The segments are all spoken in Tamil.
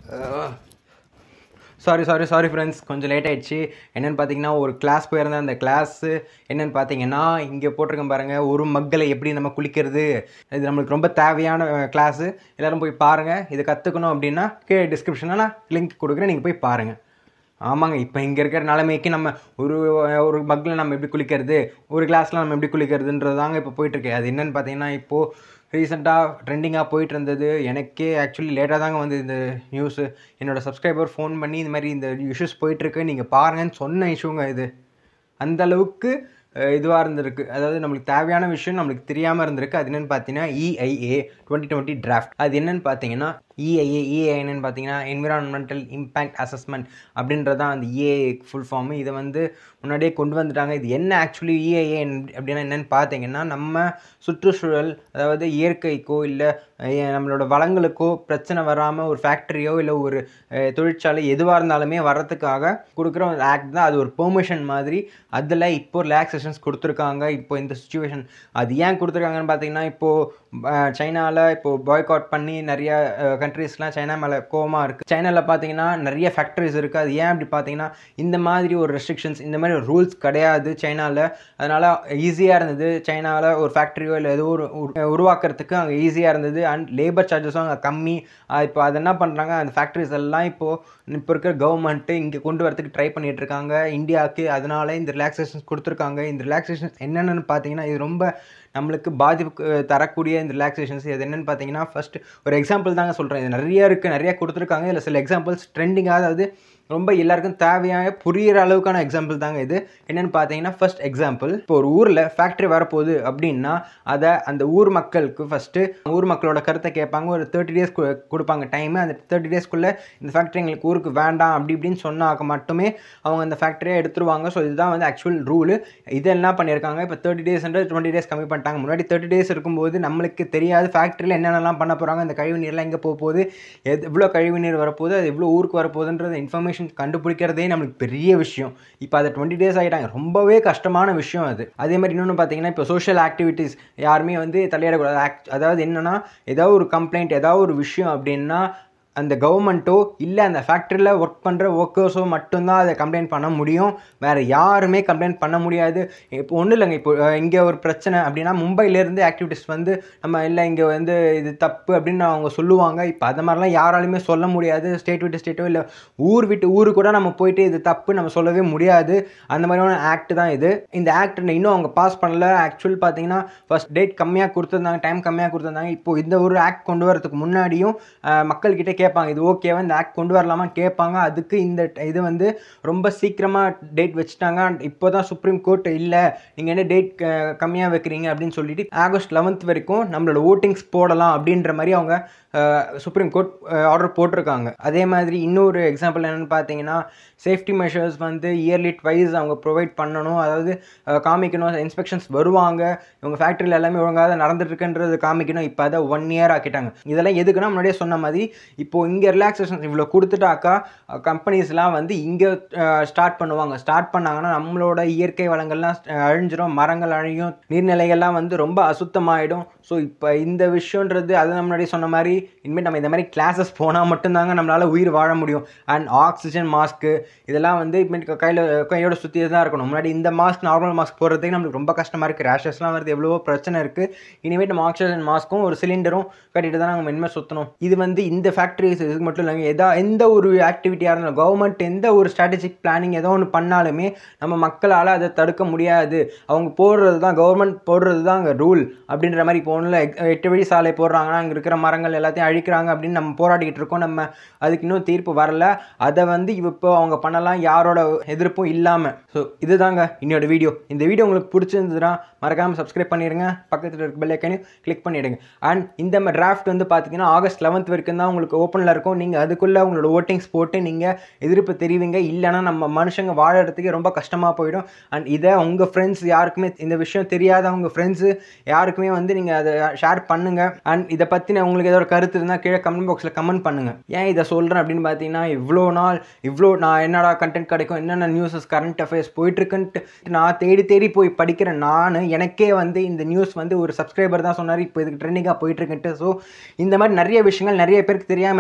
சாரி சாரி சாரி ஃப்ரெண்ட்ஸ் கொஞ்சம் லேட் ஆயிடுச்சு என்னென்னு பார்த்தீங்கன்னா ஒரு கிளாஸ் போயிருந்தேன் அந்த கிளாஸு என்னென்னு பார்த்தீங்கன்னா இங்கே போட்டிருக்கேன் பாருங்கள் ஒரு மக்களை எப்படி நம்ம குளிக்கிறது இது நம்மளுக்கு ரொம்ப தேவையான கிளாஸு எல்லோரும் போய் பாருங்கள் இதை கற்றுக்கணும் அப்படின்னா கீழே டிஸ்கிரிப்ஷனில் நான் லிங்க் கொடுக்குறேன் நீங்கள் போய் பாருங்கள் ஆமாங்க இப்போ இங்கே இருக்கிற நிலைமைக்கு நம்ம ஒரு ஒரு மக்கில் நம்ம எப்படி குளிக்கிறது ஒரு கிளாஸில் நம்ம எப்படி குளிக்கிறதுன்றது தாங்க இப்போ போயிட்டுருக்கு அது என்னென்னு பார்த்தீங்கன்னா இப்போது ரீசெண்டாக ட்ரெண்டிங்காக போயிட்டு இருந்தது எனக்கே ஆக்சுவலி லேட்டாக தாங்க வந்து இந்த நியூஸு என்னோடய சப்ஸ்கிரைபர் ஃபோன் பண்ணி இந்த மாதிரி இந்த இஷ்யூஸ் போயிட்டுருக்கு நீங்கள் பாருங்கன்னு சொன்ன இஷ்யூங்க இது அந்த அளவுக்கு இதுவாக இருந்திருக்கு அதாவது நம்மளுக்கு தேவையான விஷயம் நம்மளுக்கு தெரியாமல் இருந்திருக்கு அது என்னென்னு பார்த்தீங்கன்னா இஐஏ டுவெண்ட்டி டுவெண்ட்டி டிராஃப்ட் அது என்னென்னு பார்த்தீங்கன்னா இஐஏ இஏ என்னென்னு பார்த்தீங்கன்னா என்விரான்மெண்டல் இம்பேக்ட் அசஸ்மெண்ட் அப்படின்றது தான் அந்த இஏஏ ஃபுல் ஃபார்மு இதை வந்து முன்னாடியே கொண்டு வந்துட்டாங்க இது என்ன ஆக்சுவலி இஐஏ அப்படின்னா என்னென்னு பார்த்தீங்கன்னா நம்ம சுற்றுச்சூழல் அதாவது இயற்கைக்கோ இல்லை நம்மளோட வளங்களுக்கோ பிரச்சனை வராமல் ஒரு ஃபேக்ட்ரியோ இல்லை ஒரு தொழிற்சாலை எதுவாக இருந்தாலுமே வர்றதுக்காக கொடுக்குற ஒரு ஆக்ட் தான் அது ஒரு பெர்மிஷன் மாதிரி அதில் இப்போ ரிலாக்ஸேஷன்ஸ் கொடுத்துருக்காங்க இப்போ இந்த சுச்சுவேஷன் அது ஏன் கொடுத்துருக்காங்கன்னு பார்த்தீங்கன்னா இப்போது சைனாவில் இப்போது பாய்காட் பண்ணி நிறைய கண்ட்ரீஸ்லாம் சைனா மேலே கோவமாக இருக்குது சைனாவில் பார்த்தீங்கன்னா நிறைய ஃபேக்ட்ரிஸ் இருக்குது அது ஏன் அப்படி பார்த்தீங்கன்னா இந்த மாதிரி ஒரு ரெஸ்ட்ரிக்ஷன்ஸ் இந்த மாதிரி ஒரு ரூல்ஸ் கிடையாது சைனாவில் அதனால் ஈஸியாக இருந்தது சைனாவில் ஒரு ஃபேக்ட்ரியோ இல்லை ஏதோ ஒரு உருவாக்குறதுக்கு அங்கே ஈஸியாக இருந்தது அண்ட் லேபர் சார்ஜஸும் அங்கே கம்மி இப்போ அது என்ன பண்ணுறாங்க அந்த ஃபேக்ட்ரிஸ் எல்லாம் இப்போது இப்போ இருக்கிற கவர்மெண்ட்டு இங்கே கொண்டு வரதுக்கு ட்ரை பண்ணிகிட்டு இருக்காங்க இந்தியாவுக்கு அதனால இந்த ரிலாக்ஸேஷன்ஸ் கொடுத்துருக்காங்க இந்த ரிலாக்ஸேஷன்ஸ் என்னென்னு பார்த்தீங்கன்னா இது ரொம்ப நம்மளுக்கு பாதிப்பு தரக்கூடிய இந்த ரிலாக்ஸேஷன்ஸ் இது என்னென்னு பார்த்தீங்கன்னா ஃபஸ்ட்டு ஒரு எக்ஸாம்பிள் தாங்க சொல்கிறேன் இது நிறைய இருக்குது நிறைய கொடுத்துருக்காங்க இல்லை சில எக்ஸாம்பிள்ஸ் ட்ரெண்டிங்காக அதாவது ரொம்ப எல்லாருக்கும் தேவையான புரியிற அளவுக்கான எக்ஸாம்பிள் தாங்க இது என்னென்னு பார்த்தீங்கன்னா ஃபர்ஸ்ட் எக்ஸாம்பிள் இப்போ ஒரு ஊரில் ஃபேக்ட்ரி வரப்போகுது அப்படின்னா அதை அந்த ஊர் மக்களுக்கு ஃபஸ்ட்டு ஊர் மக்களோட கருத்தை கேட்பாங்க ஒரு தேர்ட்டி டேஸ் கொடுப்பாங்க டைமு அந்த தேர்ட்டி டேஸ்க்குள்ளே இந்த ஃபேக்ட்ரி எங்களுக்கு ஊருக்கு வேண்டாம் அப்படி இப்படின்னு சொன்னாக்க மட்டுமே அவங்க அந்த ஃபேக்ட்ரியை எடுத்துருவாங்க ஸோ இதுதான் வந்து ஆக்சுவல் ரூலு இது என்ன பண்ணியிருக்காங்க இப்போ தேர்ட்டி டேஸ்ன்றது டுவெண்ட்டி டேஸ் கம்மி பண்ணிட்டாங்க முன்னாடி தேர்ட்டி டேஸ் இருக்கும்போது நம்மளுக்கு தெரியாது ஃபேக்ட்ரியில் என்னென்னலாம் பண்ண போகிறாங்க அந்த கழிவு நீர்லாம் எங்கே போக போகுது எது எவ்வளோ கழிவு நீர் வரப்போகுது அது எவ்வளோ ஊருக்கு வரப்போகுதுன்றது இன்ஃபர்மேஷன் இன்ஃபர்மேஷன் கண்டுபிடிக்கிறதே நம்மளுக்கு பெரிய விஷயம் இப்போ அதை டுவெண்ட்டி டேஸ் ஆகிட்டாங்க ரொம்பவே கஷ்டமான விஷயம் அது அதே மாதிரி இன்னொன்று பார்த்தீங்கன்னா இப்போ சோஷியல் ஆக்டிவிட்டீஸ் யாருமே வந்து தலையிடக்கூடாது ஆக்ட் அதாவது என்னென்னா ஏதாவது ஒரு கம்ப்ளைண்ட் ஏதாவது ஒரு விஷயம் அப்படின்னா அந்த கவர்மெண்ட்டோ இல்லை அந்த ஃபேக்ட்ரியில் ஒர்க் பண்ணுற ஒர்க்கர்ஸோ மட்டும்தான் அதை கம்ப்ளைண்ட் பண்ண முடியும் வேறு யாருமே கம்ப்ளைண்ட் பண்ண முடியாது இப்போ ஒன்றும் இல்லைங்க இப்போ இங்கே ஒரு பிரச்சனை அப்படின்னா மும்பையிலேருந்து ஆக்டிவிட்டிஸ் வந்து நம்ம இல்லை இங்கே வந்து இது தப்பு அப்படின்னு அவங்க சொல்லுவாங்க இப்போ அது மாதிரிலாம் யாராலுமே சொல்ல முடியாது ஸ்டேட் விட்டு ஸ்டேட்டோ இல்லை ஊர் விட்டு ஊரு கூட நம்ம போயிட்டு இது தப்பு நம்ம சொல்லவே முடியாது அந்த மாதிரியான ஆக்ட் தான் இது இந்த ஆக்ட் இன்னும் அவங்க பாஸ் பண்ணல ஆக்சுவல் பார்த்தீங்கன்னா ஃபஸ்ட் டேட் கம்மியாக கொடுத்துருந்தாங்க டைம் கம்மியாக கொடுத்துருந்தாங்க இப்போ இந்த ஒரு ஆக்ட் கொண்டு வரதுக்கு முன்னாடியும் மக்கள்கிட்ட கேட்பாங்க இது ஓகேவா இந்த ஆக்ட் கொண்டு வரலாமா கேட்பாங்க அதுக்கு இந்த இது வந்து ரொம்ப சீக்கிரமாக டேட் வச்சுட்டாங்க இப்போ தான் சுப்ரீம் கோர்ட் இல்லை நீங்கள் என்ன டேட் கம்மியாக வைக்கிறீங்க அப்படின்னு சொல்லிட்டு ஆகஸ்ட் லெவன்த் வரைக்கும் நம்மளோட ஓட்டிங்ஸ் போடலாம் அப்படின்ற மாதிரி அவங்க சுப்ரீம் கோர்ட் ஆர்டர் போட்டிருக்காங்க அதே மாதிரி இன்னொரு எக்ஸாம்பிள் என்னென்னு பார்த்தீங்கன்னா சேஃப்டி மெஷர்ஸ் வந்து இயர்லி ட்வைஸ் அவங்க ப்ரொவைட் பண்ணணும் அதாவது காமிக்கணும் இன்ஸ்பெக்ஷன்ஸ் வருவாங்க இவங்க ஃபேக்ட்ரியில் எல்லாமே ஒழுங்காக நடந்துட்டுருக்குன்றது காமிக்கணும் இப்போ அதை ஒன் இயர் ஆக்கிட்டாங்க இதெல்லாம் எதுக்குன்னா முன்னாடியே சொன்ன மாதிரி இப்போது இங்கே ரிலாக்ஸேஷன் இவ்வளோ கொடுத்துட்டாக்கா கம்பெனிஸ்லாம் வந்து இங்கே ஸ்டார்ட் பண்ணுவாங்க ஸ்டார்ட் பண்ணாங்கன்னா நம்மளோட இயற்கை வளங்கள்லாம் அழிஞ்சிரும் மரங்கள் அழியும் நீர்நிலைகள்லாம் வந்து ரொம்ப அசுத்தமாயிடும் ஸோ இப்போ இந்த விஷயன்றது அதை நம்ம முன்னாடி சொன்ன மாதிரி இனிமேல் நம்ம இந்த மாதிரி கிளாஸஸ் போனால் மட்டும்தாங்க நம்மளால் உயிர் வாழ முடியும் அண்ட் ஆக்சிஜன் மாஸ்க்கு இதெல்லாம் வந்து இப்போ கையில் கையோட சுற்றி தான் இருக்கணும் முன்னாடி இந்த மாஸ்க் நார்மல் மாஸ்க் போடுறதுக்கு நம்மளுக்கு ரொம்ப கஷ்டமாக இருக்குது ரேஷஸ்லாம் வருது எவ்வளவோ பிரச்சனை இருக்குது இனிமேல் நம்ம ஆக்சிஜன் மாஸ்க்கும் ஒரு சிலிண்டரும் கட்டிட்டு தான் நாங்கள் இனிமேல் சுற்றணும் இது வந்து இந்த ஃபேக்ட்ரிஸ் இதுக்கு மட்டும் இல்லைங்க எதா எந்த ஒரு ஆக்டிவிட்டியாக இருந்தாலும் கவர்மெண்ட் எந்த ஒரு ஸ்ட்ராட்டஜிக் பிளானிங் ஏதோ ஒன்று பண்ணாலுமே நம்ம மக்களால் அதை தடுக்க முடியாது அவங்க போடுறது தான் கவர்மெண்ட் போடுறது தான் அங்கே ரூல் அப்படின்ற மாதிரி இப்போ ஒன்றில் எட்டு வழி சாலை போடுறாங்கன்னா அங்கே இருக்கிற மரங்கள் எல்லாத்தையும் அழிக்கிறாங்க அப்படின்னு நம்ம போராடிக்கிட்டு இருக்கோம் நம்ம அதுக்கு இன்னும் தீர்ப்பு வரல அதை வந்து இப்போ அவங்க பண்ணலாம் யாரோட எதிர்ப்பும் இல்லாமல் ஸோ இதுதாங்க இன்னோட வீடியோ இந்த வீடியோ உங்களுக்கு பிடிச்சிருந்ததுன்னா மறக்காமல் சப்ஸ்கிரைப் பண்ணிடுங்க பக்கத்தில் இருக்க பெல் ஐக்கனையும் கிளிக் பண்ணிவிடுங்க அண்ட் இந்த டிராஃப்ட் வந்து பார்த்தீங்கன்னா ஆகஸ்ட் லெவன்த் வரைக்கும் தான் உங்களுக்கு ஓப்பனில் இருக்கும் நீங்கள் அதுக்குள்ளே உங்களோட ஓட்டிங்ஸ் போட்டு நீங்கள் எதிர்ப்பு தெரிவிங்க இல்லைனா நம்ம மனுஷங்க வாழறதுக்கே ரொம்ப கஷ்டமாக போயிடும் அண்ட் இதை உங்கள் ஃப்ரெண்ட்ஸ் யாருக்குமே இந்த விஷயம் தெரியாத உங்கள் ஃப்ரெண்ட்ஸு யாருக்குமே வந்து நீங்கள் அதை ஷேர் பண்ணுங்கள் அண்ட் இதை பற்றின உங்களுக்கு ஏதோ ஒரு கருத்து இருந்தால் கீழே கமெண்ட் பாக்ஸில் கமெண்ட் பண்ணுங்கள் ஏன் இதை சொல்கிறேன் அப்படின்னு பார்த்தீங்கன்னா இவ்வளோ நாள் இவ்வளோ நான் என்னடா கண்டென்ட் கிடைக்கும் என்னென்ன நியூஸஸ் கரண்ட் அஃபேர்ஸ் போயிட்டுருக்குன்ட்டு நான் தேடி தேடி போய் படிக்கிறேன் நான் எனக்கே வந்து இந்த நியூஸ் வந்து ஒரு சப்ஸ்கிரைபர் தான் சொன்னார் இப்போ இதுக்கு ட்ரெண்டிங்காக போயிட்டுருக்குன்ட்டு ஸோ இந்த மாதிரி நிறைய விஷயங்கள் நிறைய பேருக்கு தெரியாமல்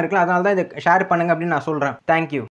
இருக்கலாம் அதனால தான் இதை ஷேர் பண்ணுங்க அப்படின்னு நான் சொல்கிறேன் தேங்க்யூ